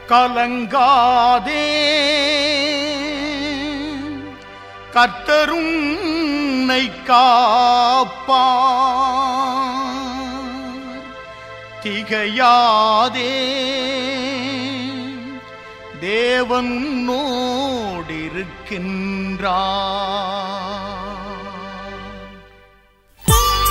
கலங்காதே கர்த்தருன்னை காப்பா திகையாதே தேவன் நோடிருக்கின்றார்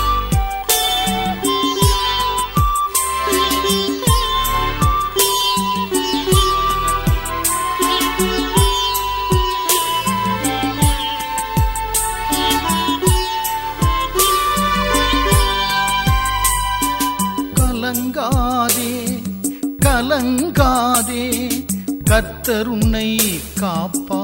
கலங்காதே கலங்காதே கர்த்தருன்னை காப்பா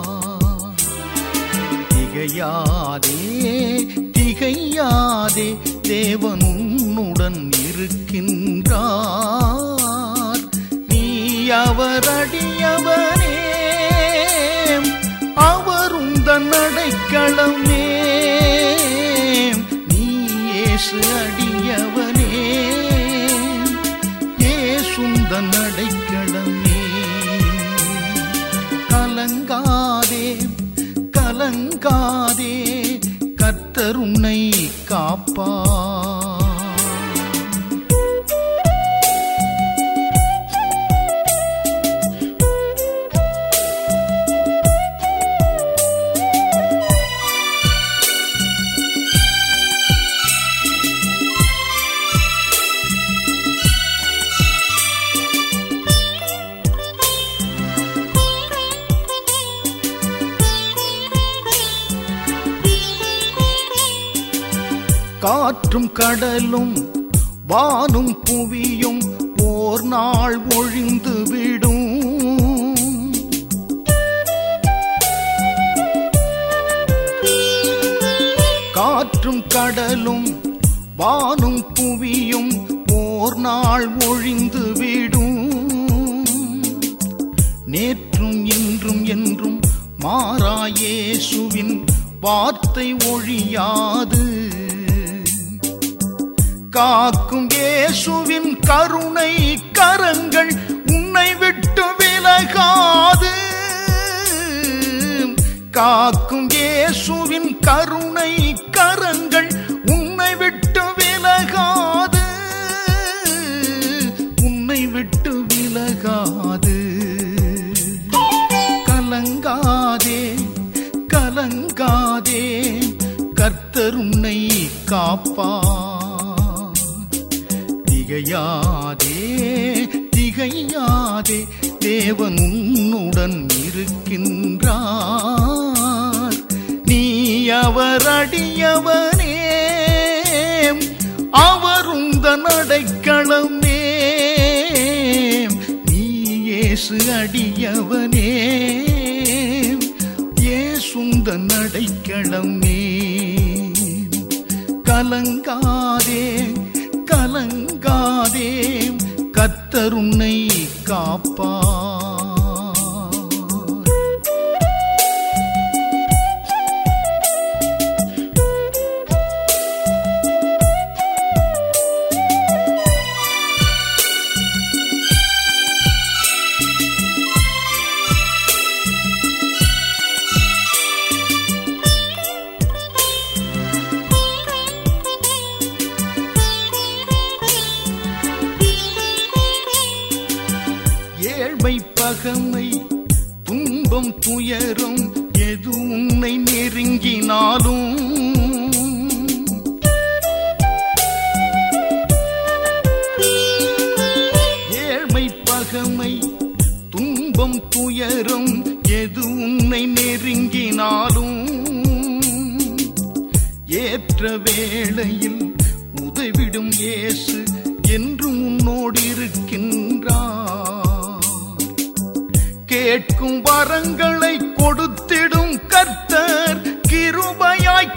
திகையாதே திகையாதே தேவன் உன்னுடன் இருக்கின்றார் நீ அவர் அடியவனே அவர் உந்தன் அடைக்கலமே நீ இயேசு அடியவனே ஏசுந்தன் அடைக்கலமே கலங்காதே கலங்காதே கர்த்தர் உன்னை காப்பா காற்றும் கடலும் வானும் புவியும் ஓர் நாள் ஒழிந்து விடும் காற்றும் கடலும் வானும் புவியும் ஓர் நாள் ஒழிந்து விடும் நேற்றும் இன்றும் என்றும் மாறாயேசுவின் வார்த்தை ஒழியாது காக்கும் இயேசுவின் கருணை கரங்கள் உன்னை விட்டு விலகாது காக்கும் இயேசுவின் கருணை கரங்கள் உன்னை விட்டு விலகாது உன்னை விட்டு விலகாது கலங்காதே கலங்காதே கர்த்தர் உன்னை காப்பா திகையாதே திகையாதே தேவன் உன்னுடன் இருக்கின்றார் நீ அவர் அடியவனே அவர் உந்தன் அடைக்கலமே நீ இயேசு அடியவனே ஏசுந்தன் அடைக்கலமே கலங்காதே கலங்காதே கத்தருன்னை காப்பா ஏழ்மை பகமை துன்பம் துயரம் எது உன்னை நெருங்கினாலும் ஏழ்மை பகமை துன்பம் துயரம் எது உன்னை நெருங்கினாலும் ஏற்ற வேளையில் உதவிடும் இயேசு என்றும் உன்னோடு இருக்கின்றார் கேட்கும் வரங்களை கொடுத்திடும் கர்த்தர் கிருபையாய்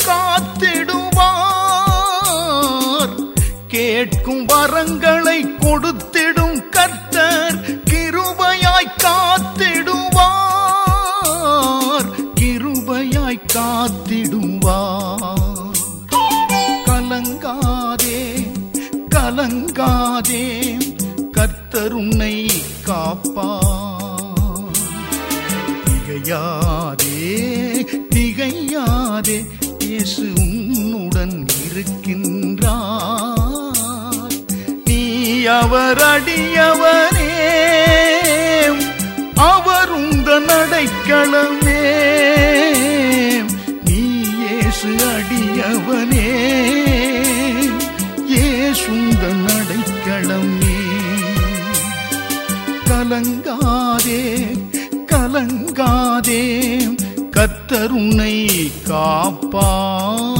காத்திடுவார் கேட்கும் வரங்களை கொடுத்திடும் கர்த்தர் கிருபையாய் காத்திடுவார் கிருபையாய் காத்திடுவார் கலங்காதே கலங்காதே கர்த்தர் உன்னை காப்பார் அஞ்சாதே திகையாதே இயேசு உன்னுடன் இருக்கின்றார் நீ அவர் அடியவனே அவர் உந்த நடைக்களமே நீ இயேசு அடியவனே இயேசுந்த நடைக்களமே கலங்காதே கலங்காதே கத்தருனை காப்பார்